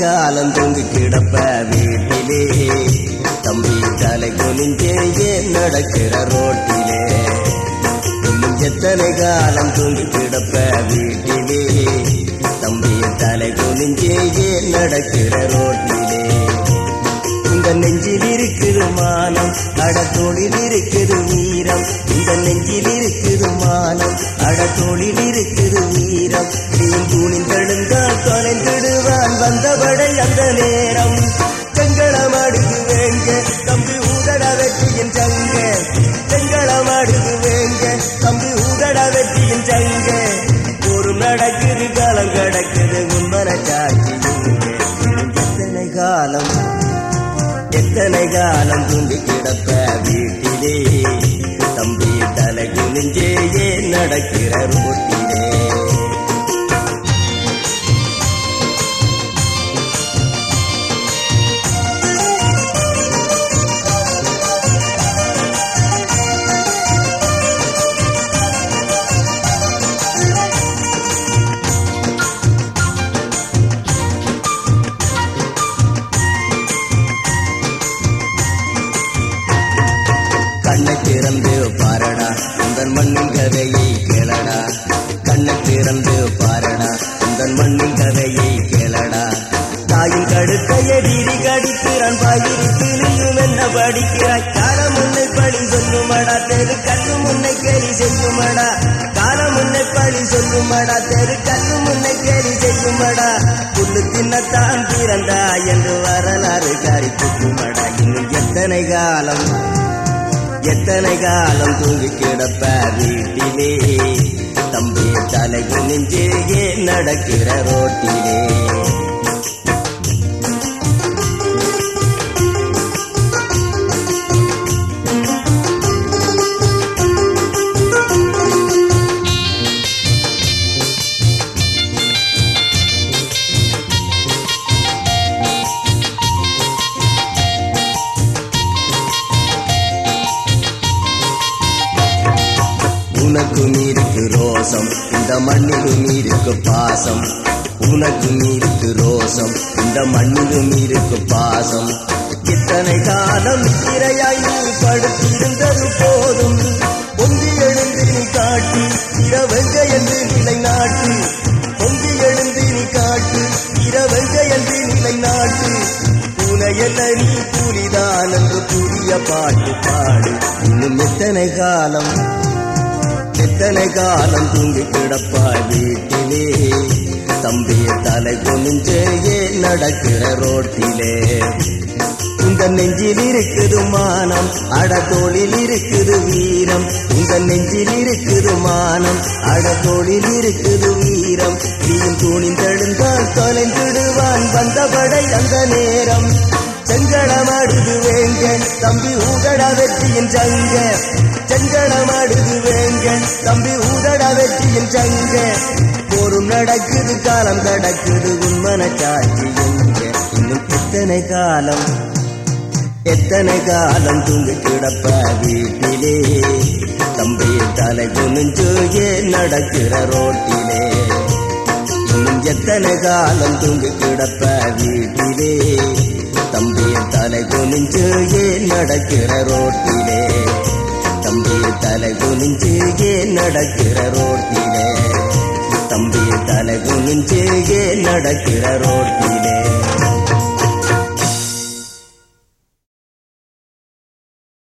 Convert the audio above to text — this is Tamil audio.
காலம் தூங்கி கிடப்ப வீட்டிலே தம்பி தலை குனிஞ்சே ஏன் நடக்கிற ரோட்டிலே இன்னும் எத்தனை காலம் தூங்கி கிடப்ப வீட்டிலே தம்பி தலை குனிஞ்சே ஏன் நடக்கிற ரோட்டிலே இந்த நெஞ்சில் இருக்குது மானம் அடத்தோளில் இருக்குது வீரம் இந்த நெஞ்சில் இருக்குது மானம் அடத்தோளில் இருக்குது வீரம் நீன் தூணிந்தெழுந்தால் தொலைந்திடுவான் வந்தபடை அந்த நேரம் செங்களம் அடுக்கு வேங்க தம்பி ஊதட வெற்றியின் சங்க செங்களம் அடுக்கு வேங்க தம்பி ஊதட வெற்றியின் சங்க ஒரு நடக்குது காலம் கடக்குது உண்மன சாட்சி இங்கே. இன்னும் எத்தனை காலம் எத்தனை காலம் தூங்கி கிடப்ப வீட்டிலே தம்பி தலை குனிஞ்சே ஏன் நடக்கிற ரோட்டிலே கண்ணை திறந்து பாரடா உந்தன் மண்ணின் கதையை கேளடா கண்ணை திறந்து பாரடா உந்தன் மண்ணின் கதையை கேளடா தாயின் கடுக்கையை வீடி கடிக்கிறான் பாயிரித்து நீயும் என்ன படிக்கிறாய் காலம் உன்னை பழி சொல்லுமடா தெரு கல்லு முன்னை கேலி செய்யுமடா காலம் உன்னை பழி சொல்லுமடா தெரு கல்லு முன்னை கேலி செய்யுமடா புல்லு தின்னத்தான் பிறந்தா என்று வரலாறு காரி துக்குமடா இன்னும் எத்தனை காலம் எத்தனை காலம் தூங்கி கிடப்ப வீட்டிலே தம்பி தலை குனிஞ்சே ஏன் நடக்கிற ரோட்டிலே உனக்கும் இருக்கு ரோசம் இந்த மண்ணிலும் இருக்கு பாசம் உனக்கும் இருக்கு ரோசம் இந்த மண்ணிலும் இருக்கு பாசம் இத்தனை காலம் இரையாய் நீ படுத்திருந்தது போதும் பொங்கி எழுந்து நீ காட்டி இரவெங்க என்று நிலை நாட்டு பொங்கி எழுந்து நீ காட்டு இரவெங்க என்று நிலை நாட்டு பூனையல்ல நீ கூலிதான் என்று புதிய பாட்டு பாடு இன்னும் எத்தனை காலம் எத்தனை காலம் தூங்கி கிடப்பாய் வீட்டிலே தம்பி தலை குனிஞ்சே ஏன் நடக்கிற ரோட்டிலே உங்க நெஞ்சில் இருக்குது மானம் அடத்தோளில் இருக்குது வீரம் உங்க நெஞ்சில் இருக்குது மானம் அடத்தோளில் இருக்குது வீரம் நீயும் துணிந்தெழுந்தால் தொலைந்திடுவான் வந்தபடை அந்த நேரம் செஞ்சடமாடுது வேங்க தம்பி ஊதட வெற்றியின் சங்க செஞ்சடமாடுது வேங்க தம்பி ஊதட வெற்றியின் சங்க போரும் நடக்குது காலம் கடக்குது உண்மன சாட்சி எங்க இன்னும் எத்தனை காலம் எத்தனை காலம் தூங்கி கிடப்ப வீட்டிலே தம்பி தலை குனிஞ்சு ஏன் நடக்கிற ரோட்டிலே இன்னும் எத்தனை காலம் தூங்கி கிடப்ப வீட்டிலே தம்பி தலை குனிஞ்சு ஏன் நடக்கிற ரோட்டிலே தம்பி தலை குனிஞ்சு ஏன் நடக்கிற ரோட்டிலே தம்பி தலை குனிஞ்சு ஏன் நடக்கிற ரோட்டிலே